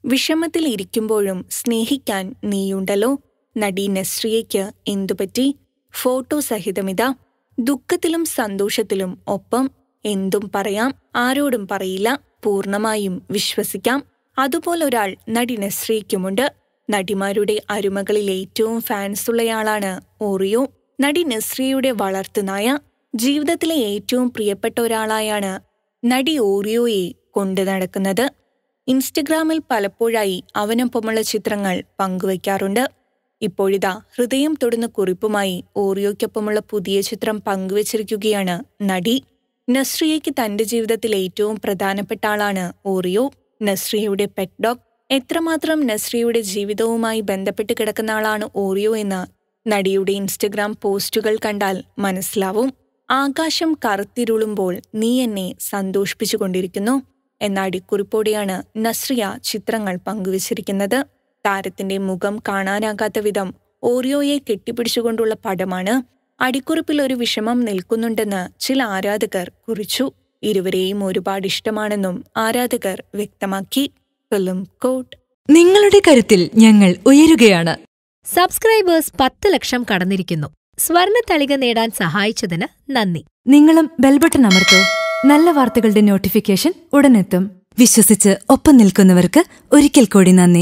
വിഷമത്തിൽ ഇരിക്കുമ്പോഴും സ്നേഹിക്കാൻ നീയുണ്ടല്ലോ നടി നസ്രിയയ്ക്ക് എന്തുപറ്റി ഫോട്ടോ സഹിതമിതാ ദുഃഖത്തിലും സന്തോഷത്തിലും ഒപ്പം എന്തും പറയാം ആരോടും പറയില്ല പൂർണ്ണമായും വിശ്വസിക്കാം അതുപോലൊരാൾ നടി നസ്രിയയ്ക്കുമുണ്ട് നടിമാരുടെ അരുമകളിൽ ഏറ്റവും ഫാൻസുള്ളയാളാണ് ഓറിയോ നടി നസ്രിയയുടെ വളർത്തുനായ ജീവിതത്തിലെ ഏറ്റവും പ്രിയപ്പെട്ട ഒരാളായാണ് നടി ഓറിയോയെ കൊണ്ടു നടക്കുന്നത് ഇൻസ്റ്റഗ്രാമിൽ പലപ്പോഴായി അവനൊപ്പമുള്ള ചിത്രങ്ങൾ പങ്കുവയ്ക്കാറുണ്ട് ഇപ്പോഴിതാ ഹൃദയം തൊടുന്ന കുറിപ്പുമായി ഓറിയോയ്ക്കൊപ്പമുള്ള പുതിയ ചിത്രം പങ്കുവച്ചിരിക്കുകയാണ് നടി നസ്രിയയ്ക്ക് തന്റെ ജീവിതത്തിൽ ഏറ്റവും പ്രധാനപ്പെട്ട ആളാണ് ഓറിയോ നസ്രിയയുടെ പെറ്റ് ഡോഗ് എത്രമാത്രം നസ്രിയയുടെ ജീവിതവുമായി ബന്ധപ്പെട്ട് കിടക്കുന്ന ആളാണ് ഓറിയോ എന്ന് നടിയുടെ ഇൻസ്റ്റഗ്രാം പോസ്റ്റുകൾ കണ്ടാൽ മനസ്സിലാവും ആകാശം കറുത്തിരുളുമ്പോൾ നീ എന്നെ സന്തോഷിപ്പിച്ചുകൊണ്ടിരിക്കുന്നു എന്ന അടിക്കുറിപ്പോടെയാണ് നസ്രിയ ചിത്രങ്ങൾ പങ്കുവച്ചിരിക്കുന്നത് താരത്തിന്റെ മുഖം കാണാനാകാത്ത വിധം ഓറിയോയെ കെട്ടിപ്പിടിച്ചുകൊണ്ടുള്ള പടമാണ് അടിക്കുറിപ്പിൽ ഒരു വിഷമം നിൽക്കുന്നുണ്ടെന്ന് ചില ആരാധകർ കുറിച്ചു ഇരുവരെയും ഒരുപാട് ഇഷ്ടമാണെന്നും ആരാധകർ വ്യക്തമാക്കി ഫിലിം കോട്ട് നിങ്ങളുടെ കരുത്തിൽ ഞങ്ങൾ ഉയരുകയാണ് സബ്സ്ക്രൈബേഴ്സ് പത്ത് ലക്ഷം കടന്നിരിക്കുന്നു സ്വർണ തളിക നേടാൻ സഹായിച്ചതിന് നന്ദി നിങ്ങളും ബെൽബട്ടൺ അമർത്തോ നല്ല വാർത്തകളുടെ നോട്ടിഫിക്കേഷൻ ഉടനെത്തും വിശ്വസിച്ച് ഒപ്പം നിൽക്കുന്നവർക്ക് ഒരിക്കൽ കൂടി നന്ദി